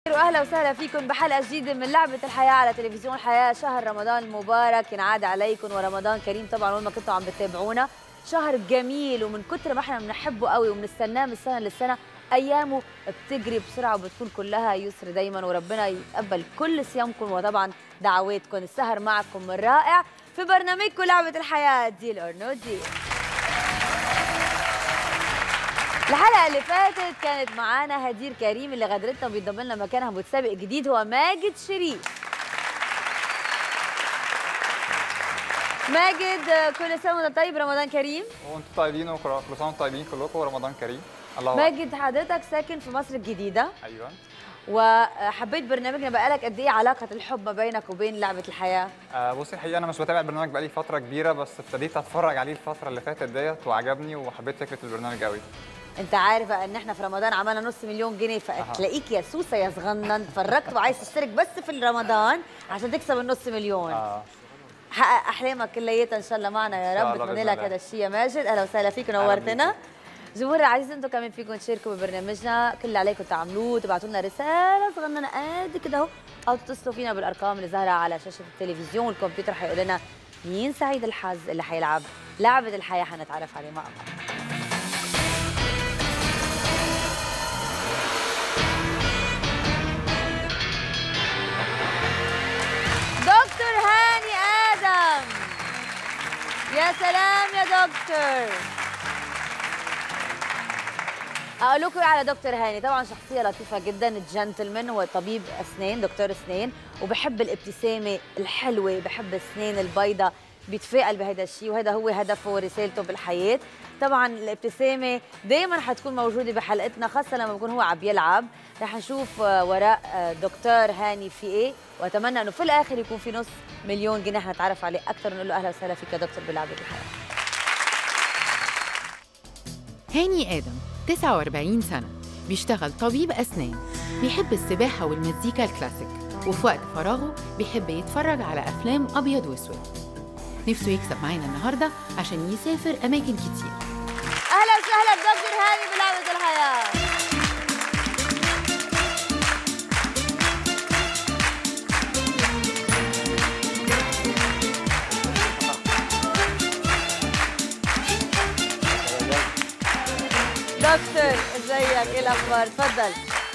واهلا وسهلا فيكم بحلقه جديده من لعبه الحياه على تلفزيون الحياه شهر رمضان المبارك ينعاد عليكم ورمضان كريم طبعا وين ما كنتوا عم بتتابعونا شهر جميل ومن كتر ما احنا بنحبه قوي وبنستناه من السنه للسنه ايامه بتجري بسرعه وبتكون كلها يسر دايما وربنا يتقبل كل صيامكم وطبعا دعواتكم السهر معكم الرائع في برنامجكم لعبه الحياه ديل اور نو ديل الحلقه اللي فاتت كانت معانا هدير كريم اللي غادرتنا وبينضم لنا مكانها متسابق جديد هو ماجد شريف ماجد كل سنه وانت طيب رمضان كريم وانتم طيبين وكل سنه وانتم طيبين كلكم ورمضان كريم الله أكبر. ماجد حضرتك ساكن في مصر الجديده ايوه وحبيت برنامجنا بقالك قد ايه علاقه الحب ما بينك وبين لعبه الحياه آه بصي الحقيقه انا مش بتابع البرنامج بقالي فتره كبيره بس ابتديت اتفرج عليه الفتره اللي فاتت ديت وعجبني وحبيت فكره البرنامج قوي انت عارف ان احنا في رمضان عملنا نص مليون جنيه فتلاقيك يا سوسه يا صغنن اتفرجت وعايز تشترك بس في رمضان عشان تكسب النص مليون آه. حقق احلامك كليتها ان شاء الله معنا إن يا شاء رب الله اتمنى بإذن لك الله. هذا الشيء يا ماجد اهلا وسهلا فيك أهلا ونورتنا بيك. جمهور العزيز انتم كمان فيكم تشاركوا ببرنامجنا كل اللي عليكم تعملوه تبعتوا لنا رساله صغننه قد كده اهو او تتصلوا فينا بالارقام اللي ظاهره على شاشه التلفزيون والكمبيوتر حيقول لنا مين سعيد الحظ اللي حيلعب لعبه الحياه حنتعرف عليه مع بعض دكتور هاني ادم يا سلام يا دكتور اقول لكم على دكتور هاني طبعا شخصيه لطيفه جدا جنتلمان هو طبيب اسنان دكتور اسنان وبحب الابتسامه الحلوه بحب السنان البيضاء بيتفائل بهذا الشيء وهذا هو هدفه ورسالته بالحياه طبعا الابتسامه دائما حتكون موجوده بحلقتنا خاصه لما بكون هو عم يلعب رح نشوف آه، وراء آه، دكتور هاني في ايه واتمنى انه في الاخر يكون في نص مليون جنيه حنتعرف عليه اكثر ونقول له اهلا وسهلا فيك يا دكتور بلعبه الحياه هاني آدم 49 سنة بيشتغل طبيب أسنان بيحب السباحة والمزيكا الكلاسيك وفي وقت فراغه بيحب يتفرج على أفلام أبيض وأسود نفسه يكسب معانا النهاردة عشان يسافر أماكن كتير اهلا وسهلا بدكتور هاني بلعبه الحياه دكتور ازيك ايه الاخبار اتفضل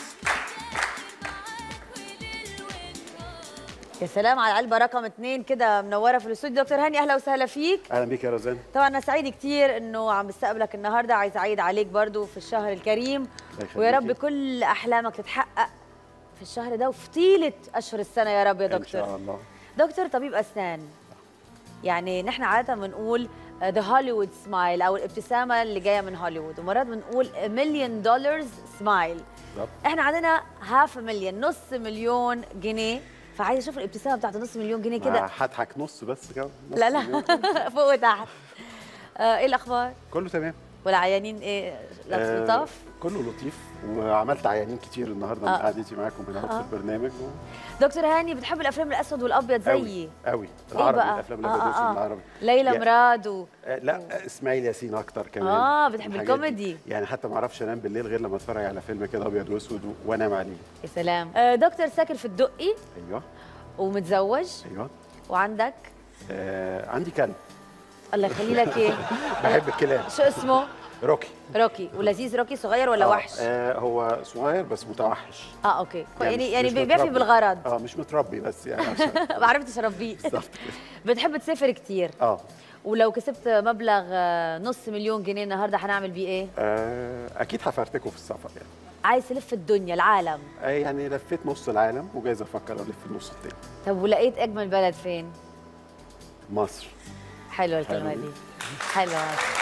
يا سلام على العلبه رقم اثنين كده منوره في الاستوديو دكتور هاني اهلا وسهلا فيك اهلا بيك يا روزان طبعا انا سعيد كتير انه عم بستقبلك النهارده عايز اعيد عليك برضو في الشهر الكريم الله ويا رب يخليكي. كل احلامك تتحقق في الشهر ده وفي طيله اشهر السنه يا رب يا ان دكتور شاء الله دكتور طبيب اسنان يعني نحن عاده بنقول ذا هوليوود سمايل او الابتسامه اللي جايه من هوليوود ومرات بنقول مليون دولارز سمايل بالظبط احنا عندنا هاف مليون نص مليون جنيه فعايزه اشوف الابتسامه بتاعت نص مليون جنيه كده كده هضحك نص بس كده نص لا لا مليون. فوق وتحت آه، ايه الاخبار كله تمام والعيانين ايه آه، لطاف كله لطيف وعملت عيانين كتير النهارده من آه. قعدتي معاكم هنا آه. في البرنامج دكتور هاني بتحب الافلام الاسود والابيض زيي قوي إيه العربي بقى؟ الافلام آه، الابيض آه، والأسود آه. العربي ليلى يعني- مراد و... آه، لا اسماعيل ياسين اكتر كمان آه، بتحب الحاجات دي. الكوميدي. يعني حتى ما اعرفش انام بالليل غير لما اتفرج على فيلم كده ابيض واسود و- وانام عليه يا سلام آه، دكتور ساكن في الدقي ايوه ومتزوج ايوه وعندك آه عندي كلب الله يخلي لك ايه بحب الكلاب شو اسمه روكي روكي ولذيذ روكي صغير ولا آه، وحش آه هو صغير بس متوحش اه اوكي يعني مش- يعني مش بيفي متربي. بالغرض اه مش متربي بس يعني عشان ما عرفتش اربيه بالظبط كده. بتحب تسافر كتير اه ولو كسبت مبلغ آه، نص مليون جنيه النهارده هنعمل بيه ايه آه، اكيد هفرتكوا في السفر يعني عايز تلف الدنيا العالم آه، يعني لفيت نص العالم وجايز افكر الف النص التاني طب ولقيت اجمل بلد فين مصر حلوه الكلمه حلو. دي حلوه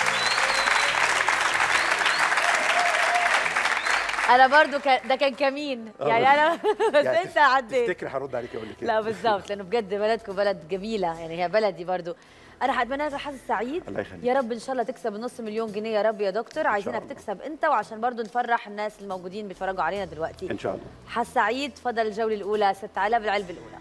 انا برضو كان ده كان كمين آه. يعني انا بس يعني انت عديت تفتكري هرد عليك اقول لك لا بالظبط لانه بجد بلدكم بلد جميله يعني هي بلدي برضو انا هتمنى لك الحظ السعيد الله يخليك. يا رب ان شاء الله تكسب النص مليون جنيه يا رب يا دكتور عايزينك الله. تكسب انت وعشان برضو نفرح الناس الموجودين بيتفرجوا علينا دلوقتي ان شاء الله حظ سعيد تفضل الجوله الاولى 6000 بالعلبه الاولى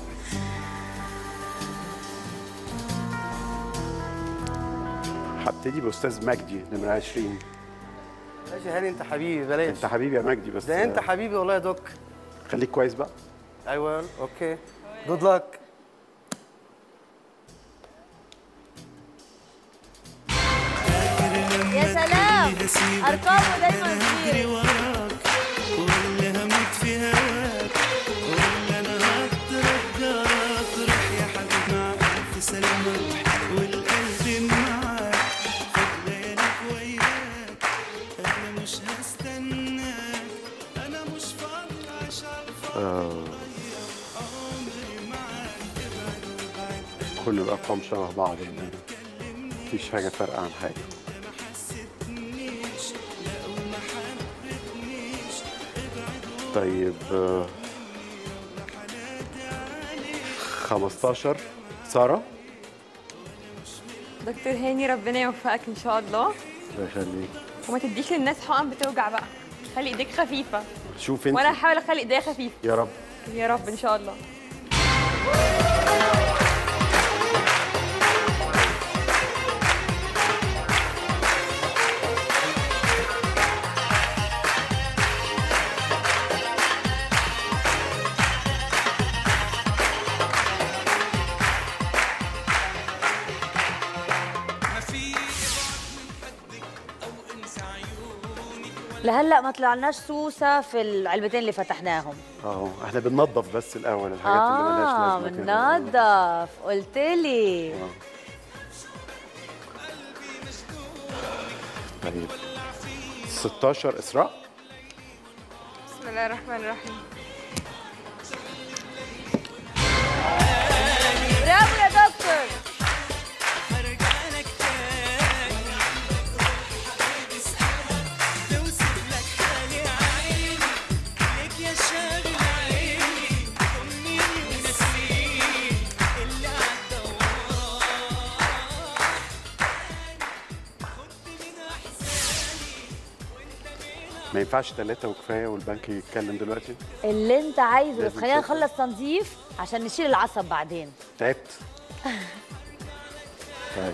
هبتدي نبتدي باستاذ مجدي نمره 20 ماشي يا هاني انت حبيبي بلاش انت حبيبي يا مجدي بس ده انت حبيبي والله يا دوك خليك كويس بقى ايوه اوكي جود لك يا سلام ارقامه دايما كبيره ولا هموت في هواك ولا انا هترجى اطرح يا حبيبي مع الف سلامة والقلب معاك خد بالك وياك انا مش هستناك انا مش فاضي عشان عمري معاك ابعد وابعد كل الارقام شبه بعض يعني مفيش حاجه فارقه عن حاجه طيب آه، 15 ساره دكتور هاني ربنا يوفقك ان شاء الله الله يخليك وما تديش للناس حقن بتوجع بقى خلي ايديك خفيفه شوف انت وانا هحاول اخلي ايديا خفيفه يا رب يا رب ان شاء الله لهلا ما طلعناش سوسه في العلبتين اللي فتحناهم اهو احنا بننظف بس الاول الحاجات اللي ملهاش اه لازمه كده. بننضف قلت لي طيب 16 اسراء بسم الله الرحمن الرحيم برافو يا دكتور هرجع لك تاني توصف لك حالي عيني ليك يا شاغل عيني طمني ونسيني اللي عدى ما ينفعش ثلاثة وكفاية والبنك يتكلم دلوقتي اللي انت عايزه بس لازم خلينا ستة. نخلص تنظيف عشان نشيل العصب بعدين تعبت طيب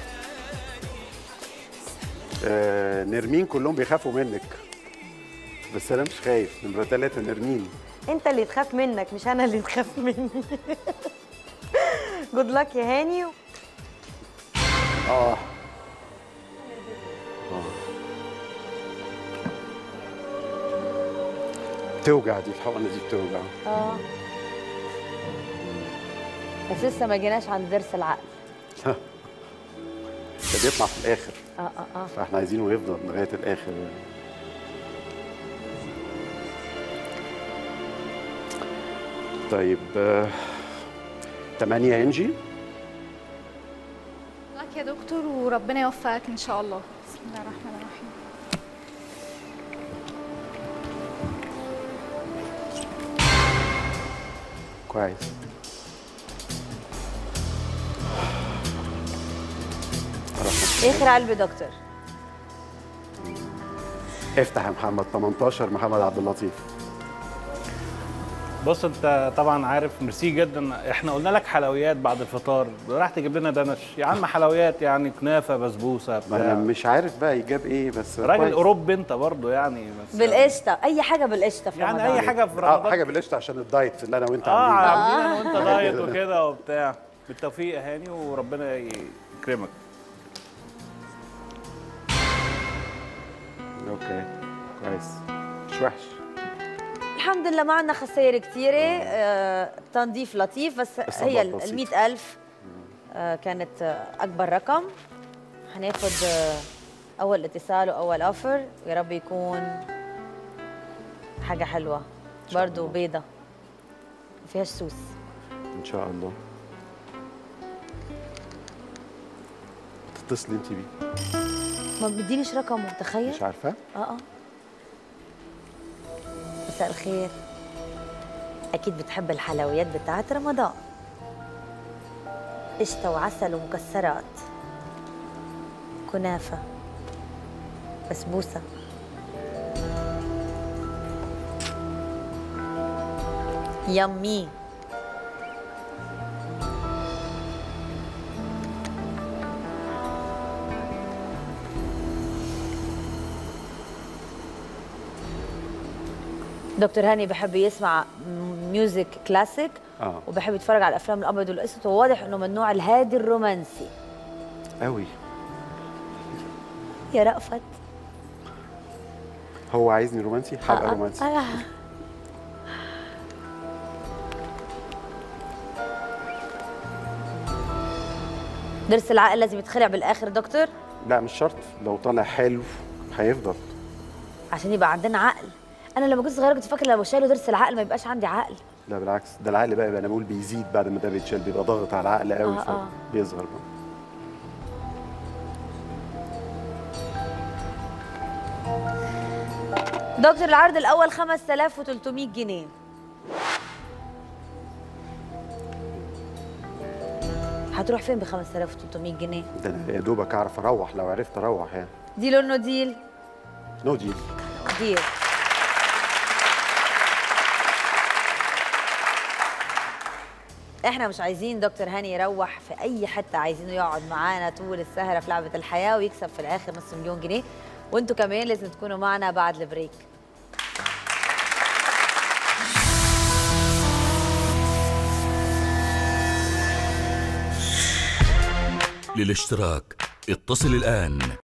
آه نرمين كلهم بيخافوا منك بس انا مش خايف نمرة ثلاثة نرمين انت اللي تخاف منك مش انا اللي تخاف مني جود لك يا هاني اه بتوجع دي الحقنة دي بتوجع اه بس لسه ما جيناش عند ضرس العقل ده بيطلع في الآخر اه اه اه فاحنا عايزينه يفضل لغاية الآخر يعني. طيب آه، تمانية انجي لك يا دكتور وربنا يوفقك ان شاء الله بسم الله الرحمن الرحيم كويس اخر علبه دكتور افتح يا محمد 18 محمد عبد اللطيف بص انت طبعا عارف ميرسي جدا احنا قلنا لك حلويات بعد الفطار راح تجيب لنا دنش يا عم حلويات يعني كنافه بسبوسه ما انا بتاع مش عارف بقى يجاب ايه بس راجل كويس. اوروبي انت برضو يعني بس بالقشطه اي حاجه بالقشطه في يعني رمضان اي حاجه في اه رمضان حاجه بالقشطه عشان الدايت اللي انا وانت اه عاملينه عاملين انا وانت دايت وكده وبتاع بالتوفيق يا هاني وربنا يكرمك اوكي كويس مش وحش الحمد لله ما عندنا خسائر كثيرة آه، تنظيف لطيف بس إصابات هي بسيطة. ال 100000 آه، كانت آه، أكبر رقم هناخد آه، أول اتصال وأول أوفر يا رب يكون حاجة حلوة برضو بيضة ما فيهاش سوس ان شاء الله تتصلي انت بيه ما بدينيش رقمه تخيل مش عارفه اه اه مساء الخير اكيد بتحب الحلويات بتاعت رمضان قشطه وعسل ومكسرات كنافه بسبوسه يمي دكتور هاني بحب يسمع ميوزك كلاسيك اه وبحب يتفرج على الافلام الابيض والاسود وواضح انه من النوع الهادي الرومانسي قوي يا رأفت هو عايزني رومانسي هبقى آه، رومانسي آه. ضرس العقل لازم يتخلع بالاخر دكتور لا مش شرط لو طالع حلو هيفضل عشان يبقى عندنا عقل انا لما كنت صغيره كنت فاكره لو شالوا ضرس العقل ما يبقاش عندي عقل لا بالعكس ده العقل بقى, بقى انا بقول بيزيد بعد ما ده بيتشال بيبقى ضاغط على العقل قوي آه، آه. فبيظهر بقى دكتور العرض الاول 5300 جنيه هتروح فين ب 5300 جنيه ده انا يا دوبك اعرف اروح لو عرفت اروح يعني ديل اور نو ديل نو ديل ديل احنا مش عايزين دكتور هاني يروح في اي حته عايزينه يقعد معانا طول السهره في لعبه الحياه ويكسب في الاخر نص مليون جنيه وانتوا كمان لازم تكونوا معنا بعد البريك للاشتراك اتصل الآن